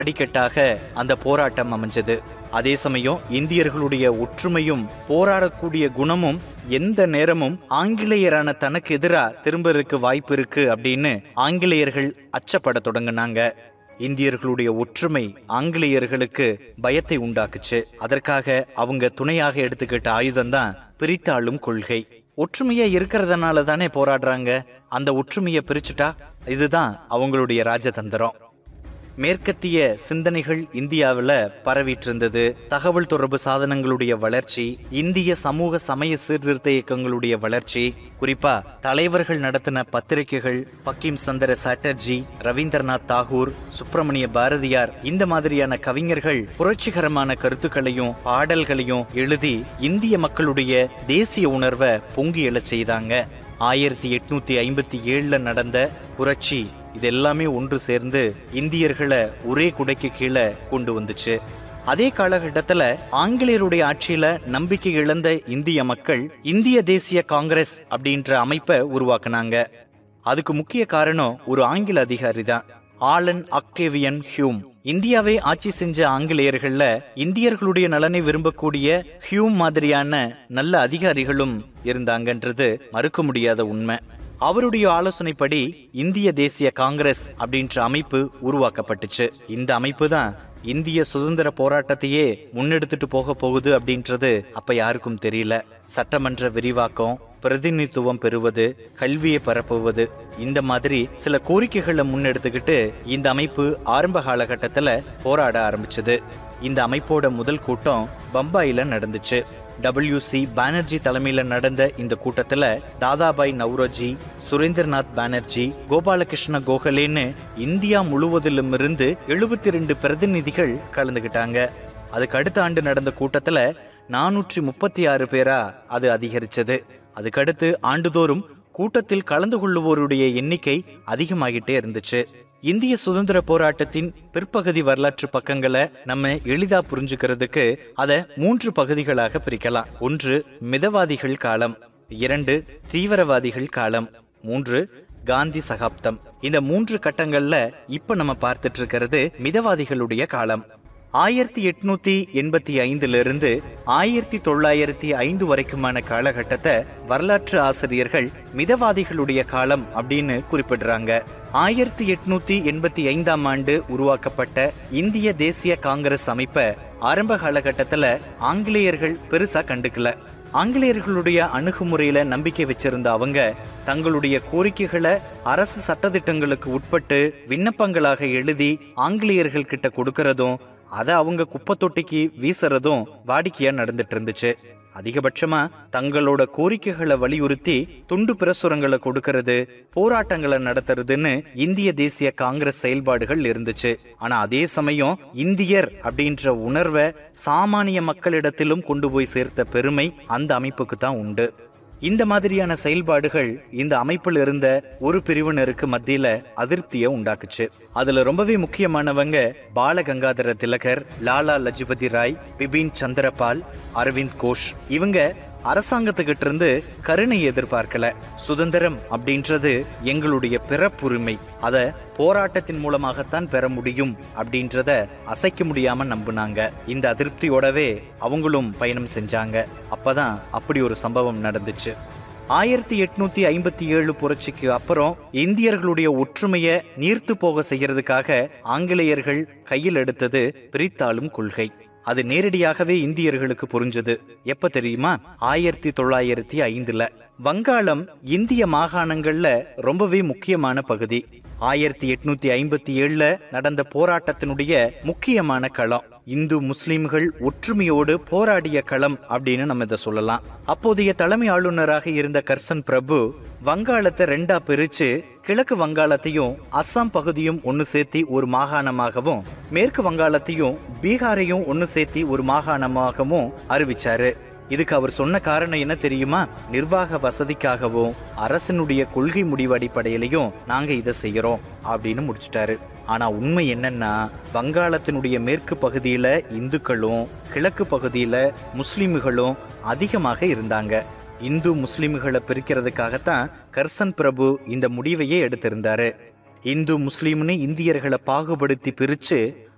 அடிக்கட்டாக அந்த போராட்டம் அமைஞ்சது அதே சமயம் இந்தியர்களுடைய ஒற்றுமையும் போராடக்கூடிய குணமும் எந்த நேரமும் ஆங்கிலேயரான தனக்கு எதிரா திரும்பறதுக்கு வாய்ப்பு இருக்கு அப்படின்னு ஆங்கிலேயர்கள் அச்சப்பட தொடங்கினாங்க இந்தியர்களுடைய ஒற்றுமை ஆங்கிலேயர்களுக்கு பயத்தை உண்டாக்குச்சு அதற்காக அவங்க துணையாக எடுத்துக்கிட்ட ஆயுதம் தான் பிரித்தாளும் கொள்கை ஒற்றுமையா இருக்கிறதுனால தானே போராடுறாங்க அந்த ஒற்றுமையை பிரிச்சுட்டா இதுதான் அவங்களுடைய ராஜதந்திரம் மேற்கத்திய சிந்தனைகள் இந்தியாவில் பரவிட்டு இருந்தது தகவல் தொடர்பு சாதனங்களுடைய வளர்ச்சி இந்திய சமூக சமய சீர்திருத்த இயக்கங்களுடைய வளர்ச்சி குறிப்பா தலைவர்கள் நடத்தின பத்திரிகைகள் பக்கிம் சந்திர சாட்டர்ஜி ரவீந்திரநாத் தாகூர் சுப்பிரமணிய பாரதியார் இந்த மாதிரியான கவிஞர்கள் புரட்சிகரமான கருத்துக்களையும் பாடல்களையும் எழுதி இந்திய மக்களுடைய தேசிய உணர்வை பொங்கி எழச் செய்தாங்க ஆயிரத்தி எட்நூத்தி ஐம்பத்தி ஏழுல நடந்த புரட்சி இது எல்லாமே ஒன்று சேர்ந்து இந்தியர்களை ஒரே குடைக்கு கீழே கொண்டு வந்துச்சு அதே காலகட்டத்துல ஆங்கிலேயருடைய ஆட்சியில நம்பிக்கை இழந்த இந்திய மக்கள் இந்திய தேசிய காங்கிரஸ் அப்படின்ற அமைப்பை உருவாக்குனாங்க அதுக்கு முக்கிய காரணம் ஒரு ஆங்கில அதிகாரி தான் ஆலன் அக்டேவியன் ஹியூம் இந்தியாவை ஆட்சி செஞ்ச ஆங்கிலேயர்கள்ல இந்தியர்களுடைய நலனை விரும்பக்கூடிய ஹியூம் மாதிரியான நல்ல அதிகாரிகளும் இருந்தாங்கன்றது மறுக்க முடியாத உண்மை அவருடைய ஆலோசனைப்படி இந்திய தேசிய காங்கிரஸ் அப்படின்ற அமைப்பு உருவாக்கப்பட்டுச்சு இந்த அமைப்பு தான் இந்திய சுதந்திர போராட்டத்தையே முன்னெடுத்துட்டு போக போகுது அப்படின்றது அப்ப யாருக்கும் தெரியல சட்டமன்ற விரிவாக்கம் பிரதிநிதித்துவம் பெறுவது கல்வியை பரப்புவது இந்த மாதிரி சில கோரிக்கைகளை முன்னெடுத்துக்கிட்டு இந்த அமைப்பு ஆரம்ப காலகட்டத்துல போராட ஆரம்பிச்சது இந்த அமைப்போட முதல் கூட்டம் பம்பாயில நடந்துச்சு டபிள்யூ சி பானர்ஜி தலைமையில நடந்த இந்த கூட்டத்துல தாதாபாய் நவ்ரோஜி சுரேந்திரநாத் பானர்ஜி கோபாலகிருஷ்ண கோகலேன்னு இந்தியா முழுவதிலும் இருந்து எழுபத்தி ரெண்டு பிரதிநிதிகள் கலந்துகிட்டாங்க அதுக்கு அடுத்த ஆண்டு நடந்த கூட்டத்துல நானூற்றி முப்பத்தி ஆறு பேரா அது அதிகரிச்சது அதுக்கடுத்து ஆண்டுதோறும் கூட்டத்தில் கலந்து கொள்ளுவோருடைய எண்ணிக்கை அதிகமாகிட்டே இருந்துச்சு இந்திய சுதந்திர போராட்டத்தின் பிற்பகுதி வரலாற்று பக்கங்களை நம்ம எளிதா புரிஞ்சுக்கிறதுக்கு அதை மூன்று பகுதிகளாக பிரிக்கலாம் ஒன்று மிதவாதிகள் காலம் இரண்டு தீவிரவாதிகள் காலம் மூன்று காந்தி சகாப்தம் இந்த மூன்று கட்டங்கள்ல இப்ப நம்ம பார்த்துட்டு இருக்கிறது மிதவாதிகளுடைய காலம் ஆயிரத்தி எட்நூத்தி எண்பத்தி ஐந்துல இருந்து ஆயிரத்தி தொள்ளாயிரத்தி ஐந்து வரைக்குமான காலகட்டத்தை வரலாற்று ஆசிரியர்கள் மிதவாதிகளுடைய காலம் அப்படின்னு குறிப்பிடுறாங்க ஆயிரத்தி எட்நூத்தி எண்பத்தி ஐந்தாம் ஆண்டு உருவாக்கப்பட்ட இந்திய தேசிய காங்கிரஸ் அமைப்பை ஆரம்ப காலகட்டத்துல ஆங்கிலேயர்கள் பெருசா கண்டுக்கல ஆங்கிலேயர்களுடைய அணுகுமுறையில நம்பிக்கை வச்சிருந்த அவங்க தங்களுடைய கோரிக்கைகளை அரசு சட்டதிட்டங்களுக்கு உட்பட்டு விண்ணப்பங்களாக எழுதி ஆங்கிலேயர்கள் கிட்ட கொடுக்கறதும் அதை அவங்க குப்பை தொட்டிக்கு வீசுறதும் வாடிக்கையா நடந்துட்டு இருந்துச்சு அதிகபட்சமா தங்களோட கோரிக்கைகளை வலியுறுத்தி துண்டு பிரசுரங்களை கொடுக்கறது போராட்டங்களை நடத்துறதுன்னு இந்திய தேசிய காங்கிரஸ் செயல்பாடுகள் இருந்துச்சு ஆனா அதே சமயம் இந்தியர் அப்படின்ற உணர்வை சாமானிய மக்களிடத்திலும் கொண்டு போய் சேர்த்த பெருமை அந்த அமைப்புக்கு தான் உண்டு இந்த மாதிரியான செயல்பாடுகள் இந்த அமைப்பில் இருந்த ஒரு பிரிவினருக்கு மத்தியில அதிருப்தியை உண்டாக்குச்சு அதுல ரொம்பவே முக்கியமானவங்க பாலகங்காதர திலகர் லாலா லஜபதி ராய் பிபின் சந்திரபால் அரவிந்த் கோஷ் இவங்க அரசாங்கத்துக்கிட்ட இருந்து கருணை எதிர்பார்க்கல சுதந்திரம் அப்படின்றது எங்களுடைய பிறப்புரிமை அத போராட்டத்தின் மூலமாகத்தான் பெற முடியும் அப்படின்றத அசைக்க முடியாம நம்புனாங்க இந்த அதிருப்தியோடவே அவங்களும் பயணம் செஞ்சாங்க அப்பதான் அப்படி ஒரு சம்பவம் நடந்துச்சு ஆயிரத்தி எட்நூத்தி ஐம்பத்தி ஏழு புரட்சிக்கு அப்புறம் இந்தியர்களுடைய ஒற்றுமையை நீர்த்து போக செய்யறதுக்காக ஆங்கிலேயர்கள் கையில் எடுத்தது பிரித்தாளும் கொள்கை அது நேரடியாகவே இந்தியர்களுக்கு புரிஞ்சது எப்ப தெரியுமா ஆயிரத்தி தொள்ளாயிரத்தி ஐந்துல வங்காளம் இந்திய மாகாணங்கள்ல ரொம்பவே முக்கியமான பகுதி ஆயிரத்தி எட்நூத்தி ஐம்பத்தி ஏழுல நடந்த போராட்டத்தினுடைய முக்கியமான களம் இந்து முஸ்லிம்கள் ஒற்றுமையோடு போராடிய களம் அப்படின்னு நம்ம இதை சொல்லலாம் அப்போதைய தலைமை ஆளுநராக இருந்த கர்சன் பிரபு வங்காளத்தை ரெண்டா பிரிச்சு கிழக்கு வங்காளத்தையும் அஸ்ஸாம் பகுதியும் ஒன்னு சேர்த்தி ஒரு மாகாணமாகவும் மேற்கு வங்காளத்தையும் பீகாரையும் ஒன்னு சேர்த்தி ஒரு மாகாணமாகவும் அறிவிச்சாரு இதுக்கு அவர் சொன்ன காரணம் என்ன தெரியுமா நிர்வாக வசதிக்காகவும் அரசனுடைய கொள்கை முடிவு அடிப்படையிலையும் நாங்க இதை செய்யறோம் அப்படின்னு முடிச்சிட்டாரு ஆனா உண்மை என்னன்னா வங்காளத்தினுடைய மேற்கு பகுதியில இந்துக்களும் கிழக்கு பகுதியில முஸ்லிம்களும் அதிகமாக இருந்தாங்க இந்து முஸ்லிம்களை பிரிக்கிறதுக்காகத்தான் கர்சன் பிரபு இந்த முடிவையே எடுத்திருந்தாரு இந்து முஸ்லிம்னு இந்தியர்களை பாகுபடுத்தி பிரிச்சு